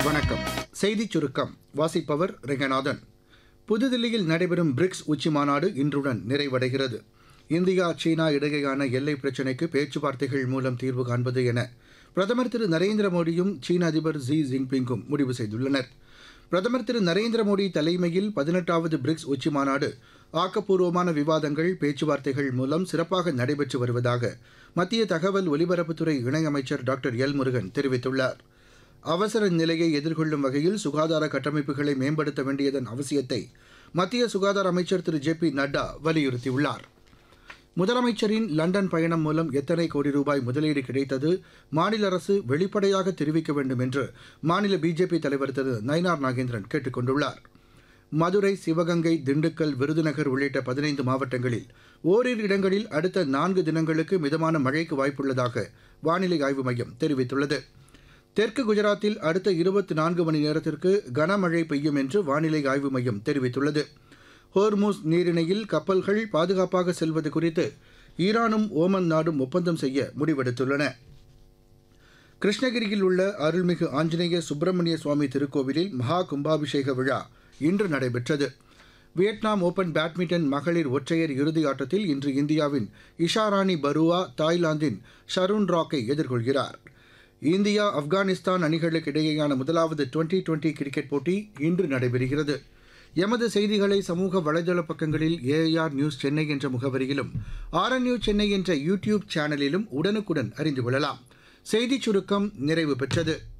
வணக்கம் செய்திச் சுருக்கம் வாசிப்பவர் ரெங்கநாதன் புதுதில்லியில் நடைபெறும் பிரிக்ஸ் உச்சி மாநாடு இன்றுடன் நிறைவடைகிறது இந்தியா சீனா இடையேயான எல்லை பிரச்சினைக்கு பேச்சுவார்த்தைகள் மூலம் தீர்வு காண்பது என பிரதமர் திரு நரேந்திர மோடியும் சீன அதிபர் ஜி ஜின்பிங்கும் முடிவு செய்துள்ளனர் பிரதமர் திரு நரேந்திர மோடி தலைமையில் பதினெட்டாவது பிரிக்ஸ் உச்சி மாநாடு ஆக்கப்பூர்வமான விவாதங்கள் பேச்சுவார்த்தைகள் மூலம் சிறப்பாக நடைபெற்று வருவதாக மத்திய தகவல் ஒலிபரப்புத்துறை இணையமைச்சர் டாக்டர் எல் முருகன் தெரிவித்துள்ளார் அவசர நிலையை எதிர்கொள்ளும் வகையில் சுகாதார கட்டமைப்புகளை மேம்படுத்த வேண்டியதன் அவசியத்தை மத்திய சுகாதார அமைச்சர் திரு ஜே பி நட்டா வலியுறுத்தியுள்ளார் முதலமைச்சரின் லண்டன் பயணம் மூலம் எத்தனை கோடி ரூபாய் முதலீடு கிடைத்தது மாநில அரசு வெளிப்படையாக தெரிவிக்க வேண்டும் என்று மாநில பிஜேபி தலைவர் திரு நயினார் நாகேந்திரன் கேட்டுக் கொண்டுள்ளார் மதுரை சிவகங்கை திண்டுக்கல் விருதுநகர் உள்ளிட்ட பதினைந்து மாவட்டங்களில் ஓரிரு இடங்களில் அடுத்த நான்கு தினங்களுக்கு மிதமான மழைக்கு வாய்ப்புள்ளதாக வானிலை ஆய்வு மையம் தெரிவித்துள்ளது தெற்கு குஜராத்தில் அடுத்த இருபத்தி நான்கு மணி நேரத்திற்கு கனமழை பெய்யும் என்று வானிலை ஆய்வு மையம் தெரிவித்துள்ளது ஹோர்மூஸ் நீரிணையில் கப்பல்கள் பாதுகாப்பாக செல்வது குறித்து ஈரானும் ஓமன் நாடும் ஒப்பந்தம் செய்ய முடிவெடுத்துள்ளன கிருஷ்ணகிரியில் உள்ள அருள்மிகு ஆஞ்சநேய சுப்பிரமணிய சுவாமி திருக்கோவிலில் மகா கும்பாபிஷேக விழா இன்று நடைபெற்றது வியட்நாம் ஓபன் பேட்மிண்டன் மகளிர் ஒற்றையர் இறுதி ஆட்டத்தில் இன்று இந்தியாவின் இஷாராணி பருவா தாய்லாந்தின் ஷருண் ராக்கை எதிர்கொள்கிறார் இந்தியா ஆப்கானிஸ்தான் அணிகளுக்கு இடையேயான முதலாவது டுவெண்டி டுவெண்டி கிரிக்கெட் போட்டி இன்று நடைபெறுகிறது எமது செய்திகளை சமூக வலைதள பக்கங்களில் ஏஐஆர் நியூஸ் சென்னை என்ற முகவரியிலும் ஆர்என்யூ சென்னை என்ற யூடியூப் சேனலிலும் உடனுக்குடன் அறிந்து கொள்ளலாம் செய்திச் சுருக்கம் நிறைவு பெற்றது